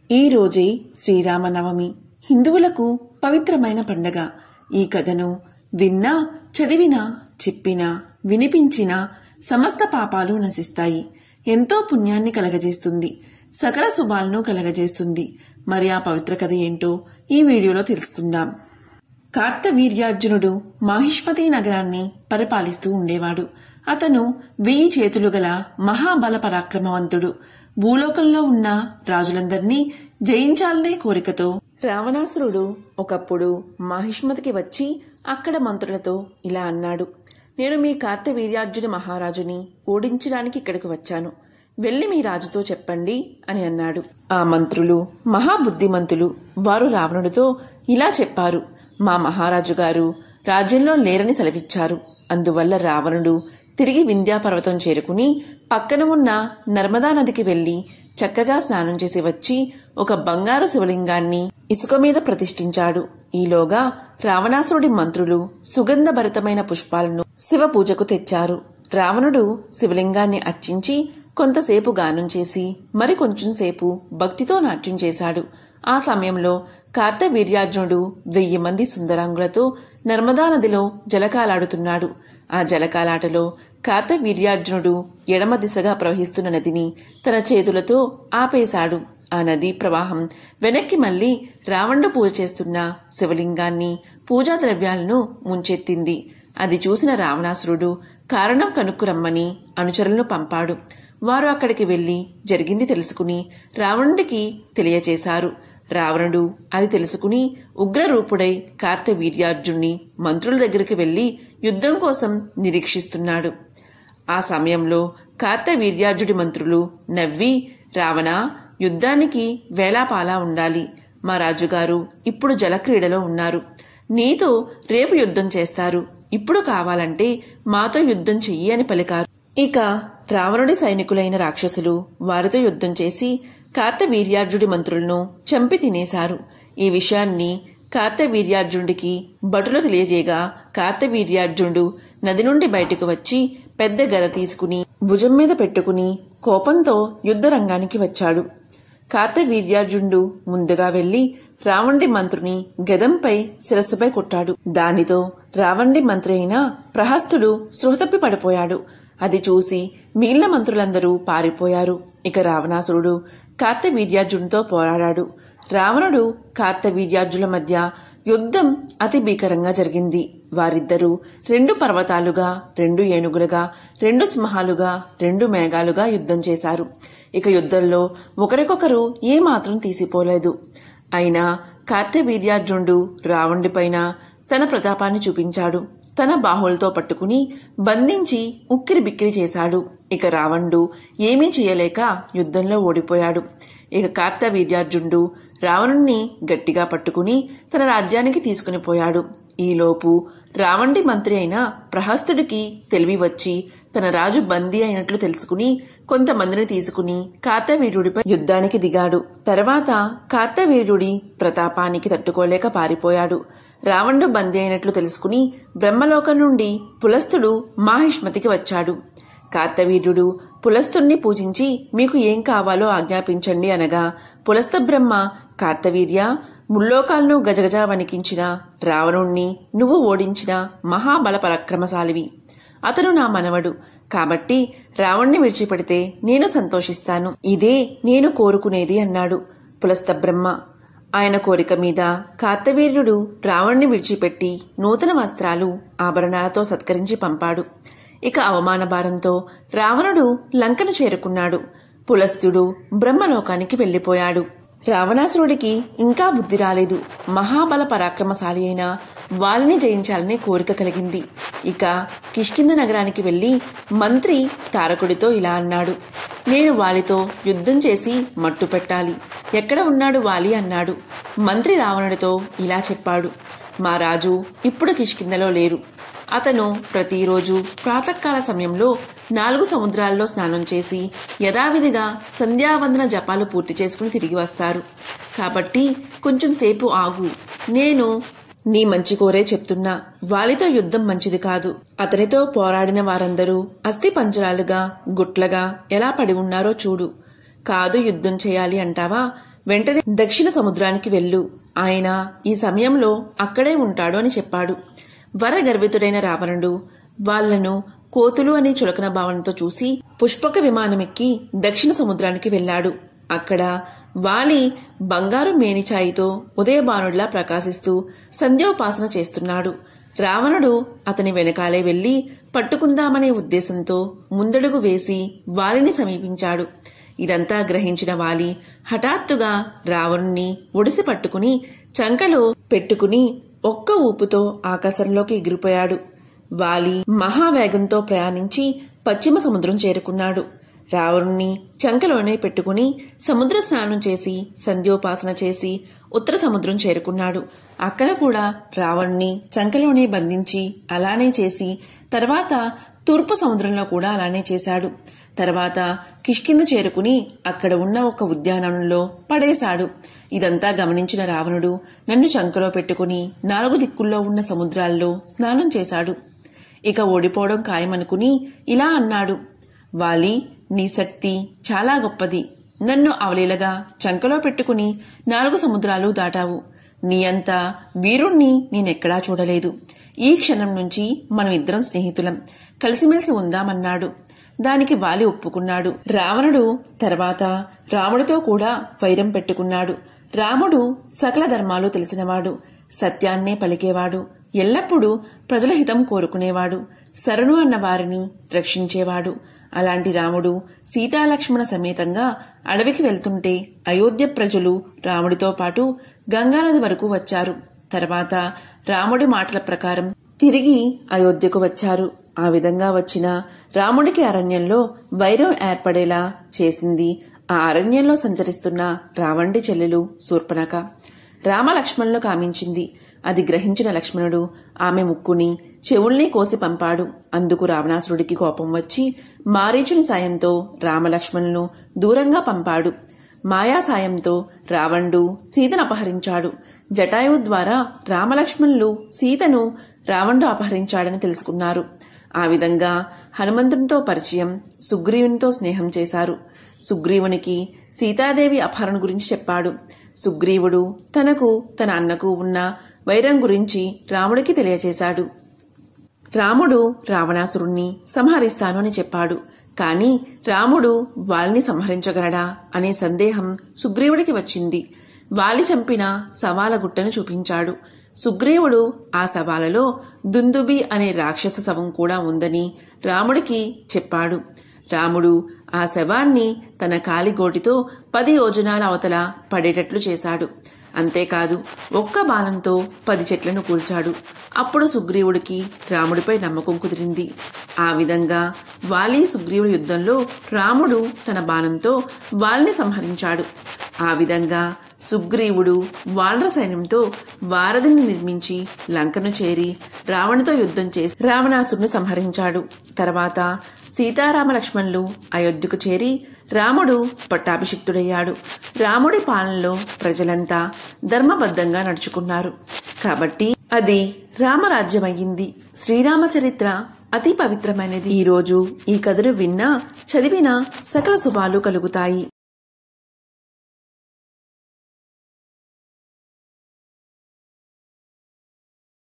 ఈ రోజే శ్రీరామనవమి హిందువులకు పవిత్రమైన పండగ ఈ కథను విన్నా చదివినా చెప్పినా వినిపించినా సమస్త పాపాలు నశిస్తాయి ఎంతో పుణ్యాన్ని కలగజేస్తుంది సకల శుభాలను కలగజేస్తుంది మరి ఆ పవిత్ర కథ ఏంటో ఈ వీడియోలో తెలుసుకుందాం కార్తవీర్యార్జునుడు మాహిష్మతి నగరాన్ని పరిపాలిస్తూ ఉండేవాడు అతను వెయ్యి చేతులు గల మహాబల పరాక్రమవంతుడు భూలోకంలో ఉన్న రాజులందర్నీ జయించాలనే కోరికతో రావణాసురుడు ఒకప్పుడు మాహిష్మతికి వచ్చి అక్కడ మంత్రులతో ఇలా అన్నాడు నేను మీ కార్తవీర్యార్జున మహారాజుని ఓడించడానికి ఇక్కడికి వచ్చాను వెళ్ళి మీ రాజుతో చెప్పండి అని అన్నాడు ఆ మంత్రులు మహాబుద్ధిమంతులు వారు రావణుడితో ఇలా చెప్పారు మా మహారాజు గారు రాజ్యంలో లేరని సెలవిచ్చారు అందువల్ల రావణుడు తిరిగి వింధ్యాపర్వతం చేరుకుని పక్కన ఉన్న నర్మదా నదికి వెళ్లి చక్కగా స్నానం చేసి వచ్చి ఒక బంగారు శివలింగాన్ని ఇసుక మీద ప్రతిష్ఠించాడు ఈలోగా రావణాసురుడి మంత్రులు సుగంధభరితమైన పుష్పాలను శివ పూజకు తెచ్చారు రావణుడు శివలింగాన్ని అర్చించి కొంతసేపు గానం చేసి మరి కొంచెం సేపు భక్తితో నాట్యం చేశాడు ఆ సమయంలో కార్తవీర్యార్జునుడు వెయ్యి మంది సుందరాంగులతో నర్మదా నదిలో జలకాలాడుతున్నాడు ఆ జలకాలాటలో కార్తవీర్యార్జునుడు ఎడమ దిశగా ప్రవహిస్తున్న నదిని తన చేతులతో ఆపేశాడు ఆ నదీ ప్రవాహం వెనక్కి మళ్లీ రావణుడు పూజ చేస్తున్న శివలింగాన్ని పూజా ద్రవ్యాలను ముంచెత్తింది అది చూసిన రావణాసురుడు కారణం కనుక్కురమ్మని అనుచరులను పంపాడు వారు అక్కడికి వెళ్లి జరిగింది తెలుసుకుని రావణుడికి తెలియచేశారు రావణుడు అది తెలుసుకుని ఉగ్రరూపుడై కార్తవీర్యార్జున్ని మంత్రుల దగ్గరికి వెళ్లి యుద్ధం కోసం నిరీక్షిస్తున్నాడు ఆ సమయంలో కార్తవీర్యార్జుడి మంత్రులు నవ్వి రావణ యుద్ధానికి వేలాపాలా ఉండాలి మా రాజుగారు ఇప్పుడు జలక్రీడలో ఉన్నారు నీతో రేపు యుద్ధం చేస్తారు ఇప్పుడు కావాలంటే మాతో యుద్ధం చెయ్యి అని పలికారు ఇక రావణుడి సైనికులైన రాక్షసులు వారితో యుద్ధం చేసి కార్తవీర్యార్జుడి మంత్రులను చంపి తినేశారు ఈ విషయాన్ని కార్తవీర్యార్జునుడికి భటులు తెలియజేయగా కార్తవీర్యార్జునుడు నది నుండి బయటకు వచ్చి పెద్ద గద తీసుకుని భుజం మీద పెట్టుకుని కోపంతో యుద్ధ రంగానికి వచ్చాడు కార్తవీర్యార్జునుడు ముందుగా వెళ్లి రావణుడి మంత్రుని గదంపై శిరస్సుపై కొట్టాడు దానితో రావణుడి మంత్రి అయిన ప్రహస్తుడు సృహతప్పి పడిపోయాడు అది చూసి మిగిలిన మంత్రులందరూ పారిపోయారు ఇక రావణాసురుడు కార్తవీర్యార్జునుతో పోరాడాడు రావణుడు కార్తవీర్యార్జుల మధ్య యుద్ధం అతి భీకరంగా జరిగింది వారిద్దరూ రెండు పర్వతాలుగా రెండు ఏనుగులుగా రెండు సింహాలుగా రెండు మేఘాలుగా యుద్ధం చేశారు ఇక యుద్ధంలో ఒకరికొకరు ఏమాత్రం తీసిపోలేదు అయినా కార్తవీర్యార్జునుడు రావణుడిపైన తన ప్రతాపాన్ని చూపించాడు తన బాహులతో పట్టుకుని బంధించి ఉక్కిరి బిక్కిరి చేశాడు ఇక రావణుడు ఏమీ చేయలేక యుద్ధంలో ఓడిపోయాడు ఇక కార్తవీర్యార్జునుడు రావణుణ్ణి గట్టిగా పట్టుకుని తన రాజ్యానికి తీసుకుని పోయాడు ఈలోపు రావణుడి మంత్రి అయిన ప్రహస్తుడికి తెలివి వచ్చి తన రాజు బందీ అయినట్లు తెలుసుకుని కొంతమందిని తీసుకుని కార్తవీర్యుడిపై యుద్ధానికి దిగాడు తర్వాత కార్తవీర్యుడి ప్రతాపానికి తట్టుకోలేక పారిపోయాడు రావణుడు బందీ అయినట్లు తెలుసుకుని బ్రహ్మలోకం నుండి పులస్తుడు మాహిష్మతికి వచ్చాడు కార్తవీర్యుడు పులస్తుణ్ణి పూజించి మీకు ఏం కావాలో ఆజ్ఞాపించండి అనగా పులస్త బ్రహ్మ కార్తవీర్య ముల్లోకాలను గజగజ వణికించిన రావణుణ్ణి నువ్వు ఓడించిన మహాబల పరాక్రమశాలివి అతను నా మనవడు కాబట్టి రావణ్ణి విడిచిపెడితే నేను సంతోషిస్తాను ఇదే నేను కోరుకునేది అన్నాడు పులస్త బ్రహ్మ ఆయన కోరిక మీద కార్తవీర్యుడు రావణ్ణి విడిచిపెట్టి నూతన వస్త్రాలు ఆభరణాలతో సత్కరించి పంపాడు ఇక అవమాన భారంతో రావణుడు లంకను చేరుకున్నాడు పులస్తుడు బ్రహ్మలోకానికి వెళ్లిపోయాడు రావణాసురుడికి ఇంకా బుద్ధి రాలేదు మహాబల పరాక్రమశాలి అయిన వాళ్ళని జయించాలనే కోరిక కలిగింది ఇక కిష్కింద నగరానికి వెళ్లి మంత్రి తారకుడితో ఇలా అన్నాడు నేను వాలితో యుద్ధం చేసి మట్టు పెట్టాలి ఎక్కడ ఉన్నాడు వాలి అన్నాడు మంత్రి రావణుడితో ఇలా చెప్పాడు మా రాజు ఇప్పుడు కిష్కిందలో లేరు అతను ప్రతిరోజు ప్రాతకాల సమయంలో నాలుగు సముద్రాల్లో స్నానం చేసి యథావిధిగా సంధ్యావందన జపాలు పూర్తి చేసుకుని తిరిగి వస్తారు కాబట్టి కొంచెం సేపు ఆగు నేను నీ మంచి కోరే చెప్తున్నా వాలితో యుద్ధం మంచిది కాదు అతనితో పోరాడిన వారందరూ అస్థి పంజరాలుగా గుట్లగా ఎలా పడి ఉన్నారో చూడు కాదు యుద్ధం చేయాలి అంటావా వెంటనే దక్షిణ సముద్రానికి వెళ్ళు ఆయన ఈ సమయంలో అక్కడే ఉంటాడు అని చెప్పాడు వరగర్వితుడైన రావణుడు వాళ్లను కోతులు అనే చులకన భావనతో చూసి పుష్పక విమానమెక్కి దక్షిణ సముద్రానికి వెళ్లాడు అక్కడ వాలి బంగారు మేనిఛాయితో ఉదయబానుడిలా ప్రకాశిస్తూ సంధ్యోపాసన చేస్తున్నాడు రావణుడు అతని వెనకాలే వెళ్లి పట్టుకుందామనే ఉద్దేశంతో ముందడుగు వేసి వాలిని సమీపించాడు ఇదంతా గ్రహించిన వాలి హఠాత్తుగా రావణుణ్ణి ఒడిసి పట్టుకుని చంకలో పెట్టుకుని ఒక్క ఊపుతో ఆకాశంలోకి ఎగిరిపోయాడు వాలి మహావేగంతో ప్రయాణించి పశ్చిమ సముద్రం చేరుకున్నాడు రావణుణ్ణి చంకలోనే పెట్టుకుని సముద్ర స్నానం చేసి సంధ్యోపాసన చేసి ఉత్తర సముద్రం చేరుకున్నాడు అక్కడ కూడా రావణ్ణి చంకలోనే బంధించి అలానే చేసి తర్వాత తూర్పు సముద్రంలో కూడా అలానే చేశాడు తర్వాత కిష్కింద చేరుకుని అక్కడ ఉన్న ఒక ఉద్యానవనంలో పడేశాడు ఇదంతా గమనించిన రావణుడు నన్ను చంకలో పెట్టుకుని నాలుగు దిక్కుల్లో ఉన్న సముద్రాల్లో స్నానం చేశాడు ఇక ఓడిపోవడం ఖాయమనుకుని ఇలా అన్నాడు వాలి నీ శక్తి చాలా గొప్పది నన్ను అవలీలగా చంకలో పెట్టుకుని నాలుగు సముద్రాలు దాటావు నీ అంత వీరుణ్ణి నేనెక్కడా చూడలేదు ఈ క్షణం నుంచి మనం ఇద్దరం స్నేహితులం కలిసిమెలిసి ఉందామన్నాడు దానికి వాలి ఒప్పుకున్నాడు రావణుడు తర్వాత రాముడితో కూడా వైరం పెట్టుకున్నాడు రాముడు సకల ధర్మాలు తెలిసినవాడు సత్యాన్నే పలికేవాడు ఎల్లప్పుడూ ప్రజల హితం కోరుకునేవాడు శరణు అన్న వారిని రక్షించేవాడు అలాంటి రాముడు సీతాలక్ష్మణ సమేతంగా అడవికి వెళ్తుంటే అయోధ్య ప్రజలు రాముడితో పాటు గంగానది వరకు వచ్చారు తర్వాత రాముడి మాటల ప్రకారం తిరిగి అయోధ్యకు వచ్చారు ఆ విధంగా వచ్చిన రాముడికి అరణ్యంలో వైరం ఏర్పడేలా చేసింది ఆ అరణ్యంలో సంచరిస్తున్న రావణుడి చెల్లెలు శూర్పణక రామ లక్ష్మణులు కామించింది అది గ్రహించిన లక్ష్మణుడు ఆమె ముక్కుని చెవుల్ని కోసి పంపాడు అందుకు రావణాసురుడికి కోపం వచ్చి మారీచుని సాయంతో రామలక్ష్మణులను దూరంగా పంపాడు మాయా సాయంతో రావణుడు సీతను అపహరించాడు జటాయువు ద్వారా రామలక్ష్మణులు సీతను రావణుడు అపహరించాడని తెలుసుకున్నారు ఆ విధంగా హనుమంతునితో పరిచయం సుగ్రీవునితో స్నేహం చేశారు సుగ్రీవునికి సీతాదేవి అపహరణ గురించి చెప్పాడు సుగ్రీవుడు తనకు తన అన్నకు ఉన్న వైరం గురించి రాముడికి తెలియచేశాడు రాముడు రావణాసురుణ్ణి సంహరిస్తాను అని చెప్పాడు కాని రాముడు వాలిని సంహరించగలడా అనే సందేహం సుగ్రీవుడికి వచ్చింది వాలి చంపిన సవాల గుట్టను చూపించాడు సుగ్రీవుడు ఆ సవాలలో దుందుబి అనే రాక్షస శవం కూడా ఉందని రాముడికి చెప్పాడు రాముడు ఆ శవాన్ని తన కాలిగోటితో పది యోజనాల అవతల పడేటట్లు చేశాడు అంతేకాదు ఒక్క బాణంతో పది చెట్లను కూల్చాడు అప్పుడు సుగ్రీవుడికి రాముడిపై నమ్మకం కుదిరింది ఆ విధంగా వాలి సుగ్రీవుడి యుద్ధంలో రాముడు తన బాణంతో వాలిని సంహరించాడు ఆ విధంగా సుగ్రీవుడు వానర సైన్యంతో వారధిని నిర్మించి లంకను చేరి రావణుతో యుద్ధం చేసి రావణాసురుని సంహరించాడు తర్వాత సీతారామ లక్ష్మణులు అయోధ్యకు చేరి రాముడు పట్టాభిషిక్తుడయ్యాడు రాముడి పాలనలో ప్రజలంతా ధర్మబద్ధంగా నడుచుకున్నారు కాబట్టి అది రామరాజ్యమయ్యింది శ్రీరామ చరిత్ర అతి పవిత్రమైనది ఈ రోజు ఈ కథను విన్నా చదివినా సకల శుభాలు కలుగుతాయి